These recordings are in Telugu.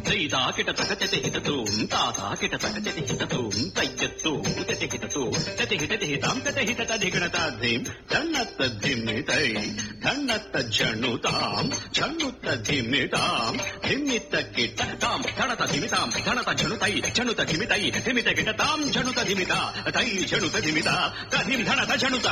జైదాకిట తగచతి హితతో తాదాకిట తగచతి హితతో తయ్యత్తు తతి హితతో తతి హితతి హితాం తతి హితత ధిగణత ధిం ధన్నత్త ధిమ్మితై ధన్నత్త జణుతాం జణుత్త ధిమ్మితాం ధిమ్మిత్త కిట తాం ధణత ధిమితాం ధణత జణుతై జణుత ధిమితై ధిమిత కిట తాం జణుత ధిమిత తై జణుత ధిమిత తధిం ధణత జణుత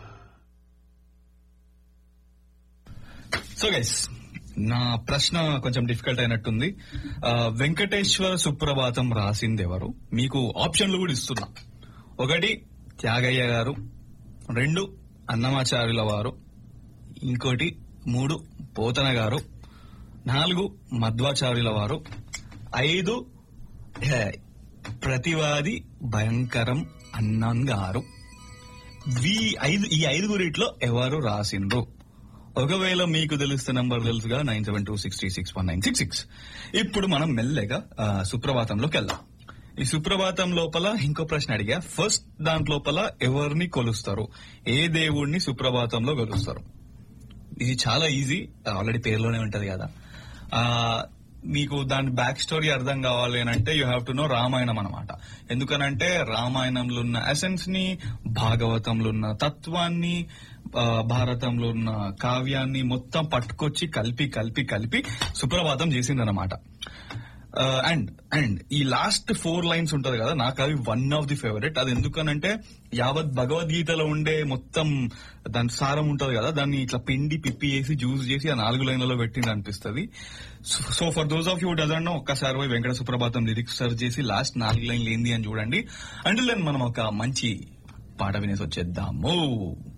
సో గైస్ నా ప్రశ్న కొంచెం డిఫికల్ట్ అయినట్టుంది ఆ, వెంకటేశ్వర సుప్రభాతం రాసింది ఎవరు మీకు ఆప్షన్లు కూడా ఇస్తున్నా ఒకటి త్యాగయ్య గారు రెండు అన్నమాచార్యుల వారు ఇంకోటి మూడు పోతన గారు నాలుగు మధ్వాచార్యుల వారు ఐదు హే, ప్రతివాది భయంకరం అన్నన్ గారు ఈ ఐదు ఈ ఐదుగురిట్లో ఎవరు రాసిండ్రు ఒకవేళ మీకు తెలుస్తున్న నంబర్ తెలుసుగా nine seven two six three six one nine six six ఇప్పుడు మనం మెల్లగా ఆ, సుప్రభాతంలోకి వెళ్దాం ఈ సుప్రభాతం లోపల ఇంకో ప్రశ్న అడిగా ఫస్ట్ దాంట్ లోపల ఎవరిని కొలుస్తారు ఏ దేవుణ్ణి సుప్రభాతంలో కొలుస్తారు ఇది చాలా ఈజీ ఆల్రెడీ పేరులోనే ఉంటది కదా ఆ మీకు దాని బ్యాక్ స్టోరీ అర్థం కావాలి అని అంటే you have to know Ramayanam అనమాట ఎందుకనంటే రామాయణంలో ఉన్న ఎసెన్స్ ని భాగవతంలో ఉన్న తత్వాన్ని ఆ, భారతంలో ఉన్న కావ్యాన్ని మొత్తం పట్టుకొచ్చి కలిపి కలిపి కలిపి సుప్రభాతం చేసిందనమాట అండ్ అండ్ ఈ లాస్ట్ ఫోర్ లైన్స్ ఉంటది కదా నాకు అవి వన్ ఆఫ్ ది ఫేవరెట్ అది ఎందుకనంటే యావత్ భగవద్గీతలో ఉండే మొత్తం దాని సారం ఉంటది కదా దాన్ని ఇట్లా పిండి పిప్పి వేసి జ్యూస్ చేసి ఆ నాలుగు లైన్లలో పెట్టింది అనిపిస్తుంది so for those of you dozen ఒక్కసారి పోయి వెంకట సుప్రభాతం లిరిక్స్ సర్చ్ చేసి లాస్ట్ నాలుగు లైన్లు ఏంది అని చూడండి అండ్ దెన్ మనం ఒక మంచి పాట వినేసి వచ్చేద్దాము